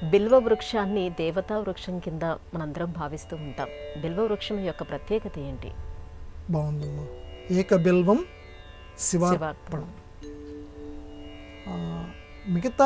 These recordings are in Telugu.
బిల్వ వృక్షాన్ని దేవతా వృక్షం కింద మనందరం భావిస్తూ ఉంటాం బిల్వ వృక్షం యొక్క ప్రత్యేకత ఏంటి బాగుందమ్మా ఏక బిల్వం శివార్పణం శివార్పణం ఆ, మిగతా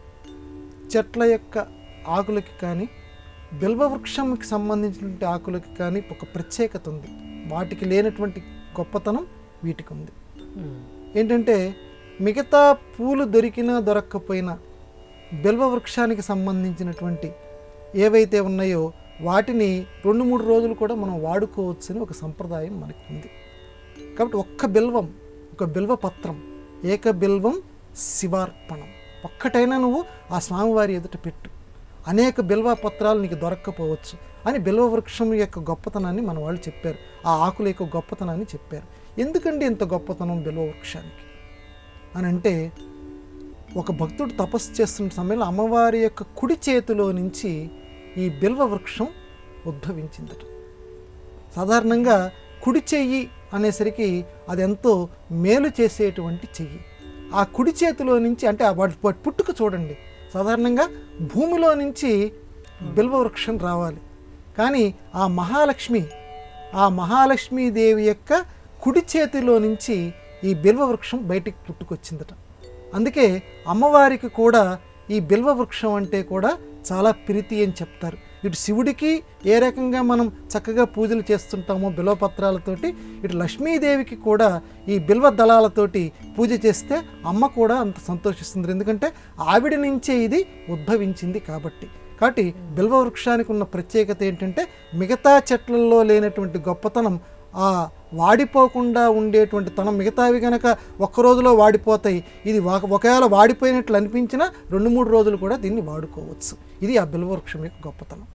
చెట్ల యొక్క ఆకులకి కానీ బిల్వ వృక్షంకి సంబంధించినటువంటి ఆకులకి కానీ ఒక ప్రత్యేకత ఉంది వాటికి లేనటువంటి గొప్పతనం వీటికి ఉంది ఉమ్. ఏంటంటే మిగతా పూలు దొరికినా దొరక్కపోయినా బిల్వ వృక్షానికి సంబంధించినటువంటి ఏవైతే ఉన్నాయో వాటిని రెండు మూడు రోజులు కూడా మనం వాడుకోవచ్చు అని ఒక సంప్రదాయం మనకు ఉంది కాబట్టి ఒక్క బిల్వం ఒక బిల్వ పత్రం ఏక బిల్వం శివార్పణం ఒక్కటైనా నువ్వు ఆ స్వామివారి ఎదుట పెట్టు అనేక బిల్వ పత్రాలు నీకు దొరక్కపోవచ్చు అని బిల్వ వృక్షం యొక్క గొప్పతనాన్ని మన వాళ్ళు చెప్పారు ఆ ఆకుల యొక్క గొప్పతనాన్ని చెప్పారు ఎందుకండి ఇంత గొప్పతనం బిల్వ వృక్షానికి అని అంటే ఒక భక్తుడు తపస్సు చేస్తున్న సమయంలో అమ్మవారి యొక్క కుడి చేతిలో నుంచి ఈ బిల్వ వృక్షం ఉద్భవించిందట సాధారణంగా కుడి చెయ్యి అనేసరికి అది ఎంతో మేలు చేసేటువంటి చెయ్యి ఆ కుడి చేతిలో నుంచి అంటే ఆ వాటి వాటి పుట్టుక చూడండి సాధారణంగా భూమిలో నుంచి బిల్వ వృక్షం రావాలి కానీ ఆ మహాలక్ష్మి ఆ మహాలక్ష్మీదేవి యొక్క కుడి చేతిలో నుంచి ఈ బిల్వ వృక్షం బయటికి పుట్టుకొచ్చిందట అందుకే అమ్మవారికి కూడా ఈ బిల్వ వృక్షం అంటే కూడా చాలా ప్రీతి అని చెప్తారు ఇటు శివుడికి ఏ రకంగా మనం చక్కగా పూజలు చేస్తుంటామో బిల్వపత్రాలతోటి ఇటు లక్ష్మీదేవికి కూడా ఈ బిల్వ దళాలతోటి పూజ చేస్తే అమ్మ కూడా అంత సంతోషిస్తుంది ఎందుకంటే ఆవిడ నుంచే ఇది ఉద్భవించింది కాబట్టి కాబట్టి బిల్వ వృక్షానికి ఉన్న ప్రత్యేకత ఏంటంటే మిగతా చెట్లలో లేనటువంటి గొప్పతనం ఆ వాడిపోకుండా ఉండేటువంటి తనం మిగతావి కనుక ఒక్క రోజులో వాడిపోతాయి ఇది ఒక- ఒకవేళ వాడిపోయినట్లు అనిపించినా రెండు మూడు రోజులు కూడా దీన్ని వాడుకోవచ్చు ఇది ఆ బిల్వ వృక్షం యొక్క గొప్పతనం